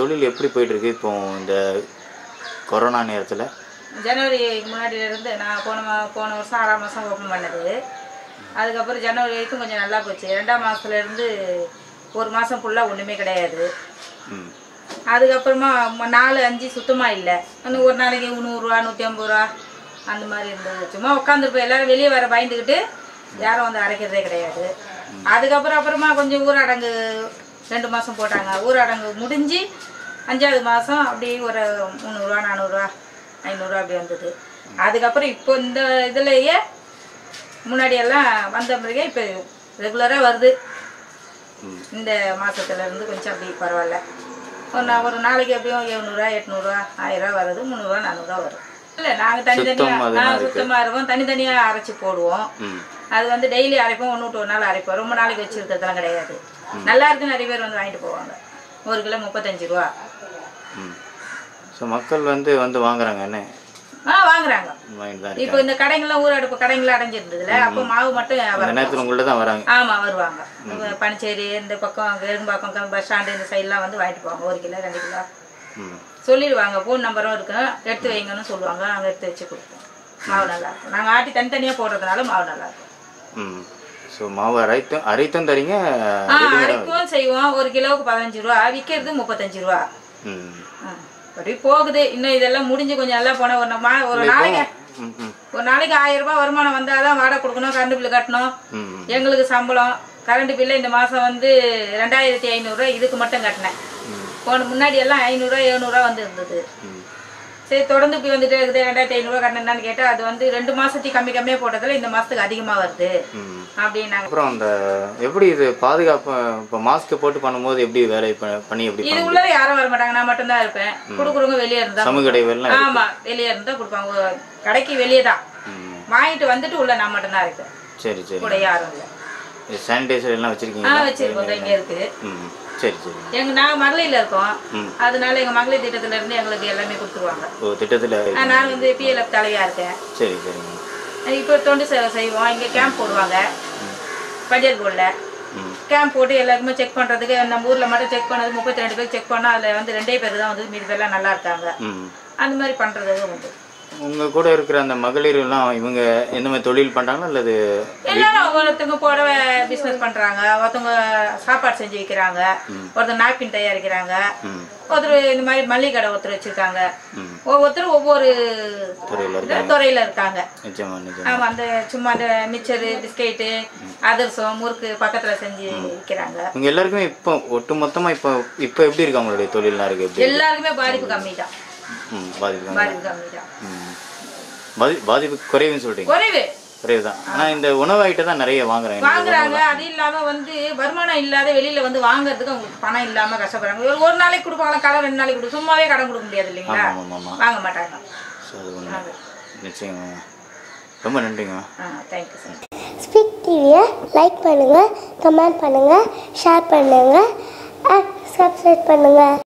தொழில் எப்படி போயிட்டு இருக்கு இப்போ இந்த கொரோனா நேரத்தில் ஜனவரி முன்னாடியிலேருந்து நான் போன மா போன வருஷம் ஆறாம் மாதம் ஓப்பன் பண்ணது அதுக்கப்புறம் ஜனவரி வரைக்கும் கொஞ்சம் நல்லா போச்சு ரெண்டாம் மாதத்துலேருந்து ஒரு மாதம் ஃபுல்லாக ஒன்றுமே கிடையாது ம் அதுக்கப்புறமா ம- நாலு அஞ்சு சுத்தமாக இல்லை இன்னும் ஒரு நாளைக்கு நூறுரூவா நூற்றி ஐம்பது ரூபா அந்த மாதிரி இருந்தது சும்மா உட்காந்துருப்போம் எல்லாரும் வெளியே வர பயந்துக்கிட்டு யாரும் வந்து அரைக்கிறதே கிடையாது அதுக்கப்புறம் அப்புறமா கொஞ்சம் ஊரடங்கு ரெண்டு மாதம் போட்டாங்க ஊரடங்கு முடிஞ்சு அஞ்சாவது மாதம் அப்படி ஒரு முந்நூறுரூவா நானூறுரூவா ஐநூறுரூவா அப்படி வந்தது அதுக்கப்புறம் இப்போ இந்த இதுலேயே முன்னாடியெல்லாம் வந்த பிறகு இப்போ ரெகுலராக வருது இந்த மாசத்துல இருந்து கொஞ்சம் அப்படி பரவாயில்ல ஒரு நா- ஒரு நாளைக்கு எப்படியும் எழுநூறுவா எட்நூறுவா ஆயிரம் வருது முந்நூறுவா நானூறுவா வரும் இல்லை நாங்கள் சுத்தம் தனித்தனியாக அதிகமா ஆ இருக்கு. சுத்தமாக இருக்கும் தனித்தனியாக அரைச்சி போடுவோம் ம் அது வந்து டெய்லி அரைப்போம் ஒன்று விட்டு ஒரு நாள் அரைப்போம் ரொம்ப நாளைக்கு வச்சிருக்கிறதுலாம் கிடையாது நல்லா இருக்குன்னு நிறைய பேர் வந்து வாங்கிட்டு போவாங்க ஒரு கிலோ முப்பத்தஞ்சு ரூபா ம் ஸோ மக்கள் வந்து வந்து வாங்குறாங்க என்ன ஆ வாங்குறாங்க வாங்கிட்டு தான் இப்போ இருக்காங்க இந்த கடைங்கள்லாம் ஊரடப்பு கடைங்களாம் அடைஞ்சிருந்ததுல அப்போ மாவு மட்டும் அந்த வரும் நேரத்தில் உங்கள்ட்ட தான் வராங்க ஆமா வருவாங்க இப்ப பனிச்சேரி இந்த பக்கம் வேறும்பாக்கம் பஸ் ஸ்டாண்டு இந்த சைட்லாம் வந்து வாங்கிட்டு போவாங்க ஒரு கிலோ ரெண்டு கிலோ ம் சொல்லிடுவாங்க ஃபோன் நம்பரும் இருக்கும் எடுத்து வைங்கன்னு சொல்லுவாங்க நாங்கள் எடுத்து வச்சு கொடுப்போம் மாவு நல்லா இருக்கும் நாங்கள் ஆட்டி தனித்தனியாக போடுறதுனால மாவு நல்லா இருக்கும் ம் ஸோ மாவு அரைத்தும் அரைத்தும் தரீங்க ஆ ரெடிமேடாக அரைக்கும் செய்வோம் ஒரு கிலோவுக்கு பதினஞ்சு ரூபா விற்கிறது முப்பத்தஞ்சு ரூபா ம் ஆ, அப்படி போகுது இன்னும் இதெல்லாம் முடிஞ்சு கொஞ்சம் நல்லா போனால் ஒரு நா- மா- ஒரு நாளைக்கு ம் ம் ஒரு நாளைக்கு ஆயிரம் ரூபாய் வருமானம் வந்தால் தான் வாடகை கொடுக்கணும் கரண்ட் பில்லு கட்டணும் ம் ம் எங்களுக்கு சம்பளம் கரண்ட் பில்லு இந்த மாதம் வந்து ரெண்டாயிரத்தி ஐநூறுரூவா இதுக்கு மட்டும் கட்டினேன் போன முன்னாடி எல்லாம் ஐநூறுரூவா எழுநூறுவா வந்து இருந்தது ம் சரி தொடர்ந்து இப்படி வந்துட்டே இருக்குது ரெண்டாயிரத்தி ஐநூறுரூவா கட்டினேன்னு கேட்டால் அது வந்து ரெண்டு மாதத்துக்கு கம்மி கம்மியாக போட்டதில் இந்த மாதத்துக்கு அதிகமாக வருது ம் அப்படின்னாங்க அப்புறம் அந்த எப்படி இது பாதுகாப்பு இப்போ மாஸ்க் போட்டு பண்ணும்போது எப்படி வேலை ப- பண்ணி எப்படி இது பண்ண உள்ள யாரும் வர மாட்டாங்க நான் மட்டும்தான் இருப்பேன் கொடுக்குறவங்க வெளியே இருந்தா சமூக இடைவெளிலாம் இருக்கு. ஆமா வெளியே இருந்தா கொடுப்பாங்க ஒரு கடைக்கு வெளியே தான் ம் வாங்கிட்டு வந்துட்டு உள்ள நான் மட்டும்தான் இருப்பேன் சரி சரி கூட யாரும் இல்லை சானிடைசர் எல்லாம் ஆ வச்சிருக்கீங்களா வச்சிருக்கோங்க இங்க இருக்கு ம் சரி சரி எங்க நாங்க மகளிர்ல இருக்கோம் ம். அதனால எங்க மகளிர் திட்டத்துல இருந்து எங்களுக்கு எல்லாமே கொடுத்துருவாங்க ஓ திட்டத்தில் ஆ, நான் வந்து பிஎல்எஃப் தலைவியா இருக்கேன் சரி சரிங்க இப்போ தொண்டு சேவை செய்வோம் இங்க கேம்ப் போடுவாங்க பஞ்சர் போர்டில் ம் கேம்ப் போட்டு எல்லாருக்குமே செக் பண்றதுக்கு நம்ம ஊர்ல மட்டும் செக் பண்ணது முப்பத்தி ரெண்டு பேர் செக் பண்ணா அதுல வந்து ரெண்டே பேர் தான் வந்து மீதி பேர்லாம் நல்லா இருக்காங்க ம் அந்த மாதிரி பண்றதுக்கு உண்டு உங்க கூட இருக்கிற அந்த மகளிர் எல்லாம் இவங்க எந்த மாதிரி தொழில் பண்றாங்களா அல்லது எல்லாரும் ஒருத்தவங்க புடவை பிஸ்னஸ் பண்றாங்க ஒருத்தவங்க சாப்பாடு செஞ்சு விற்கிறாங்க ஒருத்தர் நாப்கின் தயாரிக்கிறாங்க ம் ஒருத்தர் இந்த மாதிரி மல்லிகை கடை ஒருத்தர் வச்சிருக்காங்க ம் ஒவ்வொருத்தரும் ஒவ்வொரு துறையில் இதுல துறையில இருக்காங்க நிச்சயமா நிச்சயமா ஆமா அந்த சும்மா அந்த மிச்சரு பிஸ்கெட்டு அதிரசம் முறுக்கு பக்கத்துல செஞ்சு விற்கிறாங்க இவங்க எல்லாருக்குமே இப்போ ஒட்டு மொத்தமா இப்போ இப்போ எப்படி இருக்கு அவங்களுடைய தொழில்லாம் இருக்கு எப்படி எல்லாருக்குமே பாதிப்பு கம்மி தான் ம் பாதிப்பு பாதிப்பு கம்மி தான் ம் பாதி பாதிப்பு குறைவுன்னு சொல்றீங்க குறைவு குறைவு தான் ஆனா இந்த உணவு ஐட்டம் தான் நிறைய வாங்குறாங்க வாங்குறாங்க அது இல்லாம வந்து வருமானம் இல்லாத வெளியில வந்து வாங்குறதுக்கு அவங்களுக்கு பணம் இல்லாம கஷ்டப்படுறாங்க ஒரு- ஒரு நாளைக்கு கொடுப்பாங்களா கடன் ரெண்டு நாளைக்கு கொடு சும்மாவே கடன் கொடுக்க முடியாது இல்லைங்களா ஆமா ஆமா ஆமா வாங்க மாட்டாங்க ஸோ அது ஒன்று நிச்சயமா ரொம்ப நன்றிங்க ஆ தேங்க்யூ சார் ஸ்பீக் டிவியை லைக் பண்ணுங்கள் கமெண்ட் பண்ணுங்கள் ஷேர் பண்ணுங்கள் சப்ஸ்கிரைப் பண்ணுங்கள்